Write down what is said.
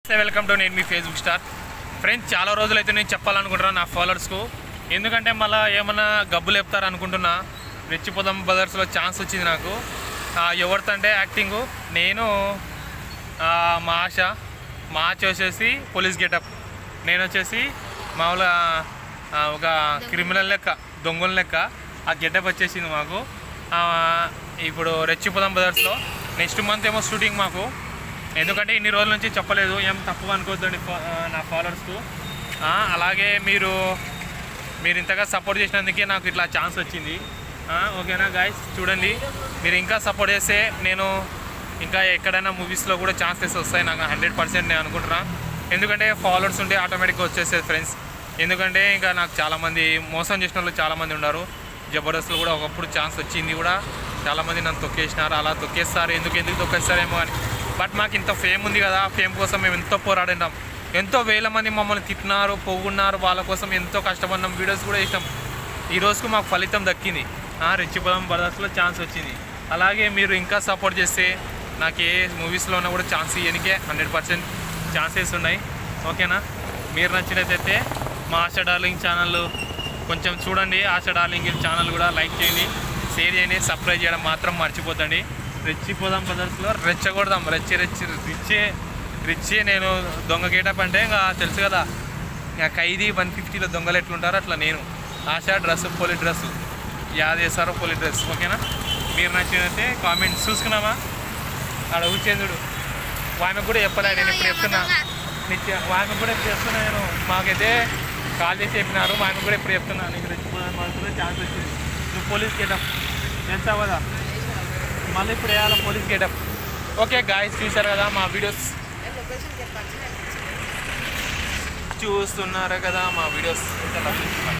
నమస్తే welcome to నేను మీ Facebook star friends చాలా రోజులైతే నేను చెప్పాలనుకుంటున్నాను నా ఫాలోవర్స్కు ఎందుకంటే మళ్ళీ ఏమన్నా గబ్బులు చెప్తారు అనుకుంటున్నా రెచ్చిపోదాం బ్రదర్స్లో ఛాన్స్ వచ్చింది నాకు ఆ, ఎవరితంటే యాక్టింగు నేను ఆ, మా ఆశ మా ఆశ వచ్చేసి పోలీస్ గెటప్ నేను వచ్చేసి మామూలుగా ఆ, ఒక క్రిమినల్ లెక్క దొంగల లెక్క ఆ గెటప్ వచ్చేసింది మాకు ఆ, ఇప్పుడు రెచ్చిపోదాం బ్రదర్స్లో నెక్స్ట్ మంత్ ఏమో షూటింగ్ మాకు ఎందుకంటే ఇన్ని రోజుల నుంచి చెప్పలేదు ఏం తప్పుగా అనుకోవద్దండి ఫా- ఆ, నా ఫాలోవర్స్కు అలాగే మీరు మీరు ఇంతగా సపోర్ట్ చేసినందుకే నాకు ఇట్లా ఛాన్స్ వచ్చింది ఆ, ఓకేనా గాయస్ చూడండి మీరు ఇంకా సపోర్ట్ చేస్తే నేను ఇంకా ఎక్కడైనా మూవీస్లో కూడా ఛాన్సెస్ వస్తాయి నాకు హండ్రెడ్ పర్సెంట్ నేను అనుకుంటున్నా ఎందుకంటే ఫాలోవర్స్ ఉంటే ఆటోమేటిక్గా వచ్చేసేది ఫ్రెండ్స్ ఎందుకంటే ఇంకా నాకు చాలామంది మోసం చేసిన వాళ్ళు చాలామంది ఉన్నారు జబర్దస్త్లో కూడా ఒకప్పుడు ఛాన్స్ వచ్చింది కూడా చాలామంది నన్ను తొక్కేసినారు అలా తొక్కేస్తారు ఎందుకు ఎందుకు తొక్కేస్తారేమో అని బట్ మాకు ఇంత ఫేమ్ ఉంది కదా ఆ ఫేమ్ కోసం మేము ఎంతో పోరాడినాం ఎంతో వేల మంది మమ్మల్ని తిట్టినారు పొగున్నారు వాళ్ళ కోసం ఎంతో కష్టపడినాం వీడియోస్ కూడా చేసినాం ఈ రోజుకు మాకు ఫలితం దక్కింది ఆ, రెచ్చిపోదాం బ్రదర్స్లో ఛాన్స్ వచ్చింది అలాగే మీరు ఇంకా సపోర్ట్ చేస్తే నాకు ఏ మూవీస్లో ఉన్నా కూడా ఛాన్స్ ఇవ్వనికే హండ్రెడ్ పర్సెంట్ ఛాన్సెస్ ఉన్నాయి ఓకేనా మీరు నచ్చినట్లయితే మా ఆశ డార్లింగ్ ఛానల్ కొంచెం చూడండి ఆశ డార్లింగ్ ఛానల్ కూడా లైక్ చేయండి షేర్ చేయండి సబ్స్క్రైబ్ చేయడం మాత్రం మర్చిపోతండి రెచ్చిపోదాం బ్రదర్స్లో రెచ్చగొడదాం రెచ్చి రెచ్చి రిచ్చే రిచ్చి నేను దొంగ గేటప్ అంటే ఇంకా తెలుసు కదా ఇంకా ఖైదీ వన్ ఫిఫ్టీలో దొంగలు ఎట్లుంటారో అట్లా నేను ఆశ డ్రెస్ పోలీ డ్రెస్ యాద చేస్తారో పోలీ డ్రెస్ ఓకేనా మీరు నచ్చినైతే కామెంట్స్ చూసుకున్నామా ఆడ ఊచేందుడు ఆమెకు కూడా చెప్పలే నేను ఇప్పుడు చెప్తున్నా నిత్య ఆమెకు కూడా ఇప్పుడు చెప్తున్నా నేను మాకైతే కాల్ చేసి చెప్పినారు ఆమెకు కూడా ఇప్పుడు చెప్తున్నా నీకు రెచ్చిపోయిన ఛాన్స్ వచ్చింది నువ్వు పోలీస్ గేటప్ తెలుసా కదా మళ్ళీ ఇప్పుడు వేయాలి పోలీస్ గేటప్ ఓకే గాయస్ చూశారు కదా మా వీడియోస్ చూస్తున్నారు కదా మా వీడియోస్